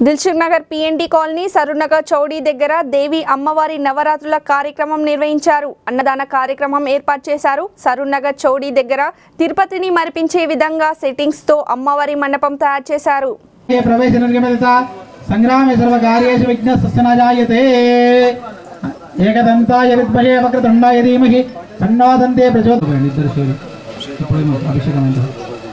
Dilsukh Nagar PNT colony Saroornagar చౌడీ దగ్గర దేవి అమ్మవారి నవరాత్రుల కార్యక్రమం నిర్వహించారు అన్నదాన కార్యక్రమం ఏర్పాటు చేశారు సరూనగర్ చౌడీ దగ్గర తిరుపతిని మరిపించే విధంగా సెట్టింగ్స్ తో అమ్మవారి మండపం తయారు చేశారు ये प्रवेश निर्गमिता संग्रामे सर्वकार्येषु विघ्नस्य न जायते ఏకదంతాయ విద్మహే వక్రతుండాయ ధీమహి తన్నో దంతే ప్రచోదయామి ఇద్దరు శివులు ఇప్పుడేమో అభిషేకం అయింది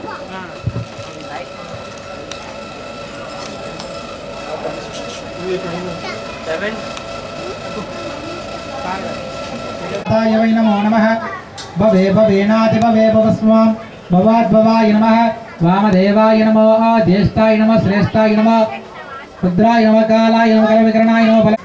తాయ వై నమో నమః భవే భవేనాతి భవే భవస్వాం భవాద్భవాయ నమః వామదేవాయ నమో జ్యేష్ఠాయ నమః శ్రేష్ఠాయ నమః రుద్రాయ నమః కాలాయ నమః కల వికరణాయ నమః బల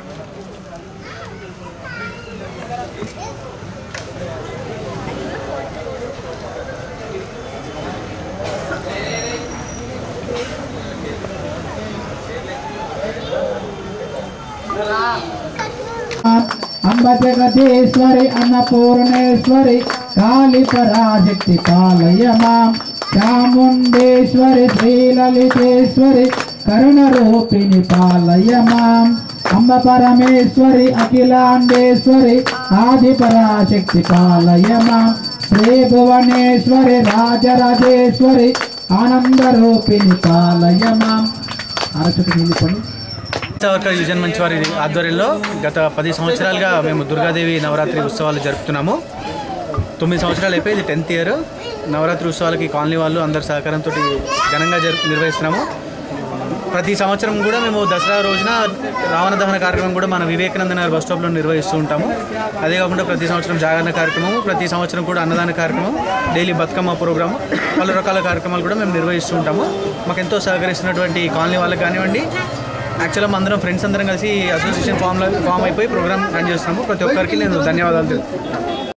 అంబజగదీశ్వరి అన్నపూర్ణేశ్వరి కాళి పరాశక్తి పాలయ మాం చాముండేశ్వరి శ్రీలలితేశ్వరి కరుణ రూపిణి పాలయ మాం అంబ పరమేశ్వరి అఖిలాండేశ్వరి ఆది పరాశక్తి పాలయ మాం శ్రీ భువనేశ్వరి రాజరాజేశ్వరి ఆనంద రూపిణి పాలయ మాం అరచుకు నిలిపండి వర్కర్ యుజన్ మంచి వారి ఆధ్వర్యంలో గత పది సంవత్సరాలుగా మేము దుర్గాదేవి నవరాత్రి ఉత్సవాలు జరుపుతున్నాము తొమ్మిది సంవత్సరాలు అయిపోయి ఇది టెన్త్ ఇయర్ నవరాత్రి ఉత్సవాలకి కాలనీ వాళ్ళు అందరి సహకారంతో ఘనంగా జరు నిర్వహిస్తున్నాము ప్రతి సంవత్సరం కూడా మేము దసరా రోజున రావణ దహన కార్యక్రమం కూడా మన వివేకానంద నగర్ బస్ స్టాప్లో నిర్వహిస్తూ ఉంటాము అదే కాకుండా ప్రతి సంవత్సరం జాగరణ కార్యక్రమం ప్రతి సంవత్సరం కూడా అన్నదాన కార్యక్రమం డైలీ బతుకమ్మ ప్రోగ్రాము పలు రకాల కార్యక్రమాలు కూడా మేము నిర్వహిస్తూ ఉంటాము మాకు ఎంతో సహకరిస్తున్నటువంటి కాలనీ వాళ్ళకి కానివ్వండి యాక్చువల్గా మా అందరం ఫ్రెండ్స్ అందరం కలిసి అసోసియేషన్ ఫామ్ ఫామ్ అయిపోయి ప్రోగ్రామ్ రన్ చేస్తున్నాము ప్రతి ఒక్కరికి నేను ధన్యవాదాలు తెలుపు